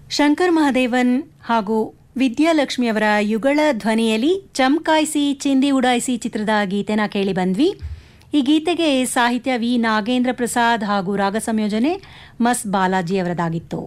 ಶಂಕರ್ ಮಹದೇವನ್ ಹಾಗೂ ವಿದ್ಯಾಲಕ್ಷ್ಮಿಯವರ ಯುಗಳ ಧ್ವನಿಯಲ್ಲಿ ಚಮಕಾಯಿಸಿ ಚಿಂದಿ ಉಡಾಯಿಸಿ ಚಿತ್ರದ ಗೀತೆನ ಕೇಳಿ ಬಂದ್ವಿ ಈ ಗೀತೆಗೆ ಸಾಹಿತ್ಯ ವಿ ನಾಗೇಂದ್ರ ಪ್ರಸಾದ್ ಹಾಗೂ ರಾಗ ಸಂಯೋಜನೆ ಮಸ್ ಬಾಲಾಜಿಯವರದಾಗಿತ್ತು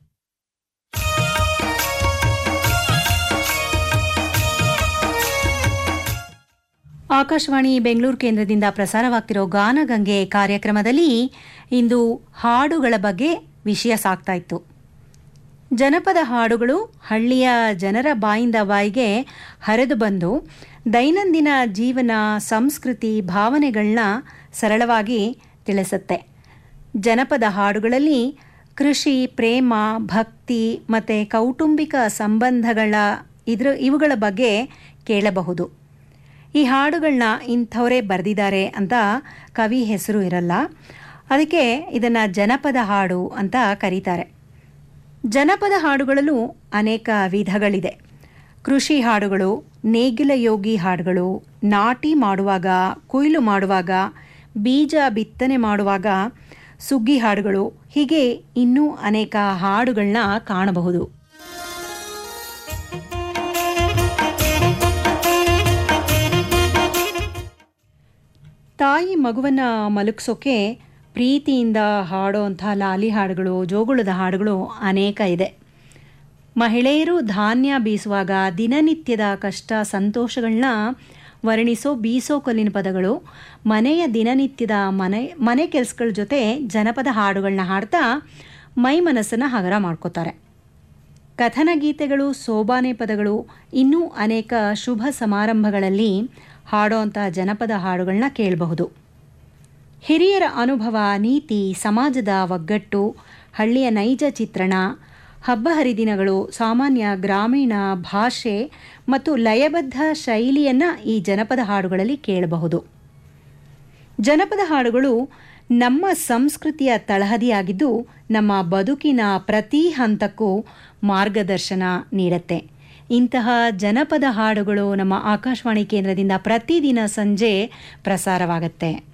ಆಕಾಶವಾಣಿ ಬೆಂಗಳೂರು ಕೇಂದ್ರದಿಂದ ಪ್ರಸಾರವಾಗ್ತಿರೋ ಗಾನಗಂಗೆ ಕಾರ್ಯಕ್ರಮದಲ್ಲಿ ಇಂದು ಹಾಡುಗಳ ಬಗ್ಗೆ ವಿಷಯ ಸಾಗ್ತಾ ಇತ್ತು ಜನಪದ ಹಾಡುಗಳು ಹಳ್ಳಿಯ ಜನರ ಬಾಯಿಂದ ಬಾಯಿಗೆ ಹರಿದು ಬಂದು ದೈನಂದಿನ ಜೀವನ ಸಂಸ್ಕೃತಿ ಭಾವನೆಗಳನ್ನ ಸರಳವಾಗಿ ತಿಳಿಸುತ್ತೆ ಜನಪದ ಹಾಡುಗಳಲ್ಲಿ ಕೃಷಿ ಪ್ರೇಮ ಭಕ್ತಿ ಮತ್ತು ಕೌಟುಂಬಿಕ ಸಂಬಂಧಗಳ ಇದ್ರ ಇವುಗಳ ಬಗ್ಗೆ ಕೇಳಬಹುದು ಈ ಹಾಡುಗಳನ್ನ ಇಂಥವರೇ ಬರೆದಿದ್ದಾರೆ ಅಂತ ಕವಿ ಹೆಸರು ಇರಲ್ಲ ಅದಕ್ಕೆ ಇದನ್ನು ಜನಪದ ಹಾಡು ಅಂತ ಕರೀತಾರೆ ಜನಪದ ಹಾಡುಗಳಲ್ಲೂ ಅನೇಕ ವಿಧಗಳಿದೆ ಕೃಷಿ ಹಾಡುಗಳು ನೇಗಿಲ ಯೋಗಿ ಹಾಡುಗಳು ನಾಟಿ ಮಾಡುವಾಗ ಕೊಯ್ಲು ಮಾಡುವಾಗ ಬೀಜ ಬಿತ್ತನೆ ಮಾಡುವಾಗ ಸುಗ್ಗಿ ಹಾಡುಗಳು ಹೀಗೆ ಇನ್ನೂ ಅನೇಕ ಹಾಡುಗಳನ್ನ ಕಾಣಬಹುದು ತಾಯಿ ಮಗುವನ್ನ ಮಲಗಿಸೋಕೆ ಪ್ರೀತಿಯಿಂದ ಹಾಡೋಂಥ ಲಾಲಿ ಹಾಡುಗಳು ಜೋಗುಳದ ಹಾಡುಗಳು ಅನೇಕ ಇದೆ ಮಹಿಳೆಯರು ಧಾನ್ಯ ಬೀಸುವಾಗ ದಿನನಿತ್ಯದ ಕಷ್ಟ ಸಂತೋಷಗಳನ್ನ ವರ್ಣಿಸೋ ಬೀಸೋ ಕಲ್ಲಿನ ಪದಗಳು ಮನೆಯ ದಿನನಿತ್ಯದ ಮನೆ ಮನೆ ಕೆಲಸಗಳ ಜೊತೆ ಜನಪದ ಹಾಡುಗಳನ್ನ ಹಾಡ್ತಾ ಮೈ ಮನಸ್ಸನ್ನು ಹಗರ ಮಾಡ್ಕೋತಾರೆ ಕಥನ ಗೀತೆಗಳು ಸೋಬಾನೆ ಪದಗಳು ಇನ್ನೂ ಅನೇಕ ಶುಭ ಸಮಾರಂಭಗಳಲ್ಲಿ ಹಾಡೋಂಥ ಜನಪದ ಹಾಡುಗಳನ್ನ ಕೇಳಬಹುದು ಹಿರಿಯರ ಅನುಭವ ನೀತಿ ಸಮಾಜದ ಒಗ್ಗಟ್ಟು ಹಳ್ಳಿಯ ನೈಜ ಚಿತ್ರಣ ಹಬ್ಬ ಹರಿದಿನಗಳು ಸಾಮಾನ್ಯ ಗ್ರಾಮೀಣ ಭಾಷೆ ಮತ್ತು ಲಯಬದ್ಧ ಶೈಲಿಯನ್ನು ಈ ಜನಪದ ಹಾಡುಗಳಲ್ಲಿ ಕೇಳಬಹುದು ಜನಪದ ಹಾಡುಗಳು ನಮ್ಮ ಸಂಸ್ಕೃತಿಯ ತಳಹದಿಯಾಗಿದ್ದು ನಮ್ಮ ಬದುಕಿನ ಪ್ರತಿ ಹಂತಕ್ಕೂ ಮಾರ್ಗದರ್ಶನ ನೀಡುತ್ತೆ ಇಂತಹ ಜನಪದ ಹಾಡುಗಳು ನಮ್ಮ ಆಕಾಶವಾಣಿ ಕೇಂದ್ರದಿಂದ ಪ್ರತಿದಿನ ಸಂಜೆ ಪ್ರಸಾರವಾಗುತ್ತೆ